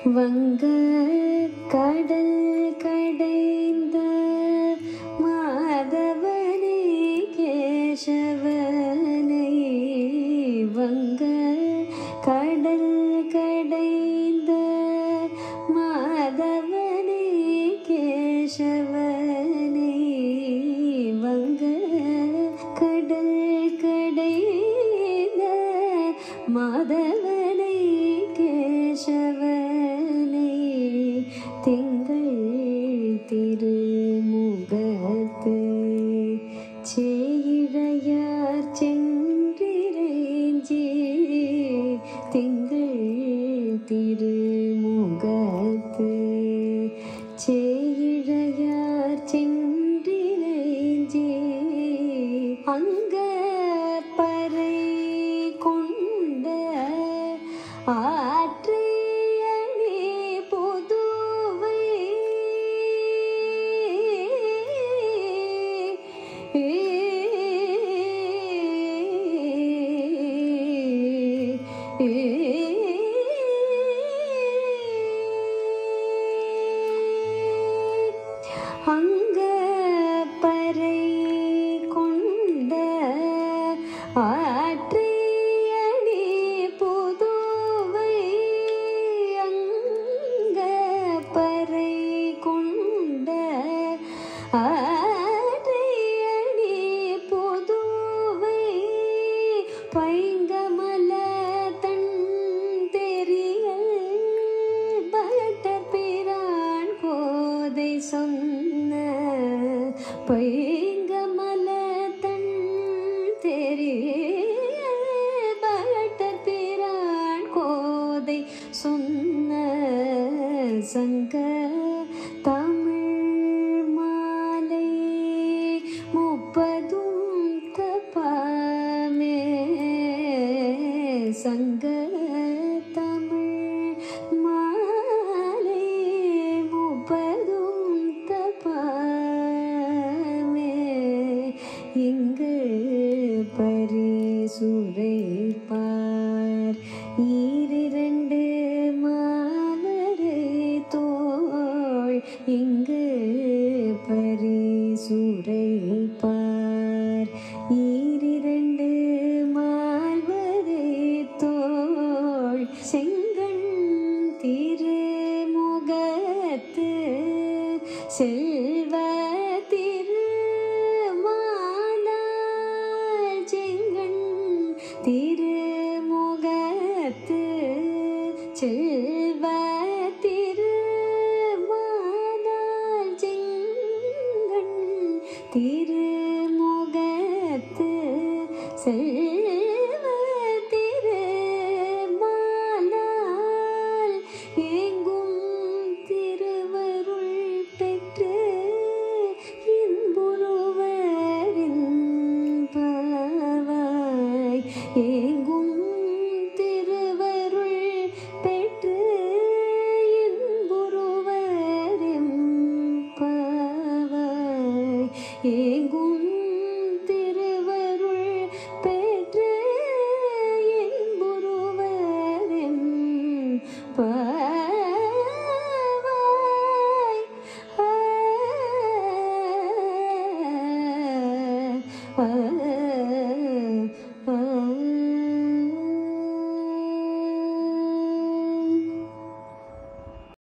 வங்க கடல் கடைந்த மாதவனே கேசவனை வங்க கடல் கடைந்த மாதவனே கேசவனை வங்க கடல் கடைந்த மாதவனை கேசவனை திங்கள் திருமுகத்து சேயிழையார் சென்றிரேஞ்சி திங்கள் திருமுகத்து சேயிழையார் சென்றிரேஞ்சி அங்க பறை கொண்ட ஆற்றியணி புதுவை அங்க பறை கொண்ட ஆற்றியணி புதுவை அங்க பறை கொண்ட ஆற்றியணி புதுவை பைங்கமல தன் தெரியல் பட்டர் பிரான் கோதை சொன்ன பைங்கமல தன் தெரிய பட்டர் பிரான் கோதை சொன்ன சங்க தமிழ் மாலை முப்பதும் தப்பாமே சங்க தமிழ் மாலை முப்பதும் தப்பாமே இங்கு பரிசுரைப்பார் ஈரிரண்டு மாலரை தோள் இங்கு பரிசுரைப்பார் ஈரிரண்டு மால்வரை தோள் செங்கண் திருமுகத்து செல்வ திருமாலால் செங்கண் திருமுகத்து செல்வ திருமாலால் செங்கண் திருமுகத்து செல்வ திருமாலால் எங்கும் திருவருள் பெற்று இன்புருவரின் பாவாய் எங்கும்